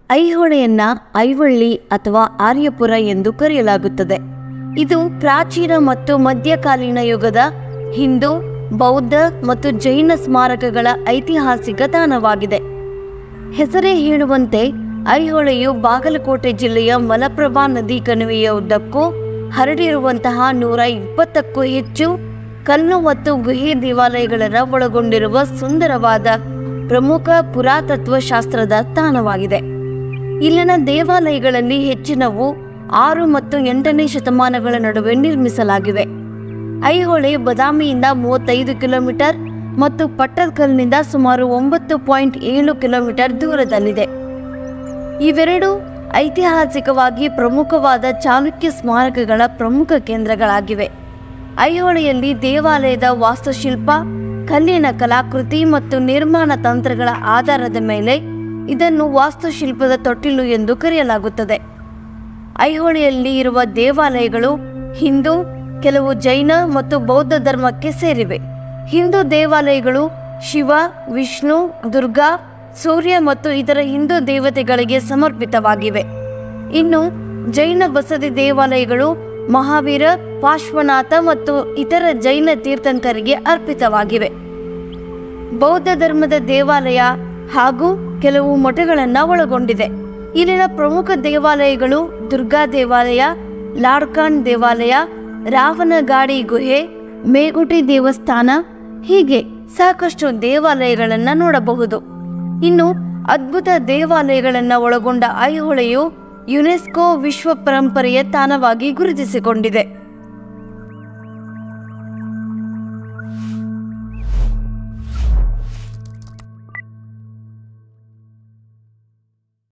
ಐಹೊಳೆಯನ್ನ ಐವಳ್ಳಿ ಅಥವಾ ಆರ್ಯಪುರ ಎಂದು ಕರೆಯಲಾಗುತ್ತದೆ ಇದು ಪ್ರಾಚೀನ ಮತ್ತು ಮಧ್ಯಕಾಲೀನ ಯುಗದ ಹಿಂದೂ ಬೌದ್ಧ ಮತ್ತು ಜೈನ ಸ್ಮಾರಕಗಳ ಐತಿಹಾಸಿಕ ತಾಣವಾಗಿದೆ ಹೆಸರೇ ಹೇಳುವಂತೆ ಐಹೊಳೆಯು ಬಾಗಲಕೋಟೆ ಜಿಲ್ಲೆಯ ಮಲಪ್ರಭಾ ನದಿ ಕಣಿವೆಯ ಉದ್ದಕ್ಕೂ ಹರಡಿರುವಂತಹ ನೂರ ಇಪ್ಪತ್ತಕ್ಕೂ ಹೆಚ್ಚು ಕಲ್ಲು ಮತ್ತು ಗುಹೆ ದೇವಾಲಯಗಳನ್ನು ಒಳಗೊಂಡಿರುವ ಸುಂದರವಾದ ಪ್ರಮುಖ ಪುರಾತತ್ವ ಶಾಸ್ತ್ರದ ತಾಣವಾಗಿದೆ ಇಲ್ಲಿನ ದೇವಾಲಯಗಳಲ್ಲಿ ಹೆಚ್ಚಿನವು ಆರು ಮತ್ತು ಎಂಟನೇ ಶತಮಾನಗಳ ನಡುವೆ ನಿರ್ಮಿಸಲಾಗಿವೆ ಐಹೊಳೆ ಬದಾಮಿಯಿಂದ ಮೂವತ್ತೈದು ಕಿಲೋಮೀಟರ್ ಮತ್ತು ಪಟ್ಟದಕಲ್ನಿಂದ ಸುಮಾರು ಒಂಬತ್ತು ಪಾಯಿಂಟ್ ಏಳು ಕಿಲೋಮೀಟರ್ ದೂರದಲ್ಲಿದೆ ಇವೆರಡು ಐತಿಹಾಸಿಕವಾಗಿ ಪ್ರಮುಖವಾದ ಚಾಲುಕ್ಯ ಸ್ಮಾರಕಗಳ ಪ್ರಮುಖ ಕೇಂದ್ರಗಳಾಗಿವೆ ಐಹೊಳೆಯಲ್ಲಿ ದೇವಾಲಯದ ವಾಸ್ತುಶಿಲ್ಪ ಕಲ್ಲಿನ ಕಲಾಕೃತಿ ಮತ್ತು ನಿರ್ಮಾಣ ತಂತ್ರಗಳ ಆಧಾರದ ಮೇಲೆ ಇದನ್ನು ವಾಸ್ತುಶಿಲ್ಪದ ತೊಟ್ಟಿಲು ಎಂದು ಕರೆಯಲಾಗುತ್ತದೆ ಐಹೊಳೆಯಲ್ಲಿ ಇರುವ ದೇವಾಲಯಗಳು ಹಿಂದೂ ಕೆಲವು ಜೈನ ಮತ್ತು ಬೌದ್ಧ ಧರ್ಮಕ್ಕೆ ಸೇರಿವೆ ಹಿಂದೂ ದೇವಾಲಯಗಳು ಶಿವ ವಿಷ್ಣು ದುರ್ಗಾ ಸೂರ್ಯ ಮತ್ತು ಇತರ ಹಿಂದೂ ದೇವತೆಗಳಿಗೆ ಸಮರ್ಪಿತವಾಗಿವೆ ಇನ್ನು ಜೈನ ಬಸದಿ ದೇವಾಲಯಗಳು ಮಹಾವೀರ ಪಾರ್ಶ್ವನಾಥ ಮತ್ತು ಇತರ ಜೈನ ತೀರ್ಥಂಕರಿಗೆ ಅರ್ಪಿತವಾಗಿವೆ ಬೌದ್ಧ ಧರ್ಮದ ದೇವಾಲಯ ಹಾಗೂ ಕೆಲವು ಮಠಗಳನ್ನು ಒಳಗೊಂಡಿದೆ ಇಲ್ಲಿನ ಪ್ರಮುಖ ದೇವಾಲಯಗಳು ದುರ್ಗಾ ದೇವಾಲಯ ಲಾಡ್ಕಾನ್ ದೇವಾಲಯ ರಾವಣಗಾಡಿ ಗುಹೆ ಮೇಗುಟಿ ದೇವಸ್ಥಾನ ಹೀಗೆ ಸಾಕಷ್ಟು ದೇವಾಲಯಗಳನ್ನು ನೋಡಬಹುದು ಇನ್ನು ಅದ್ಭುತ ದೇವಾಲಯಗಳನ್ನು ಒಳಗೊಂಡ ಐಹೊಳೆಯು ಯುನೆಸ್ಕೋ ವಿಶ್ವ ಪರಂಪರೆಯ ತಾಣವಾಗಿ ಗುರುತಿಸಿಕೊಂಡಿದೆ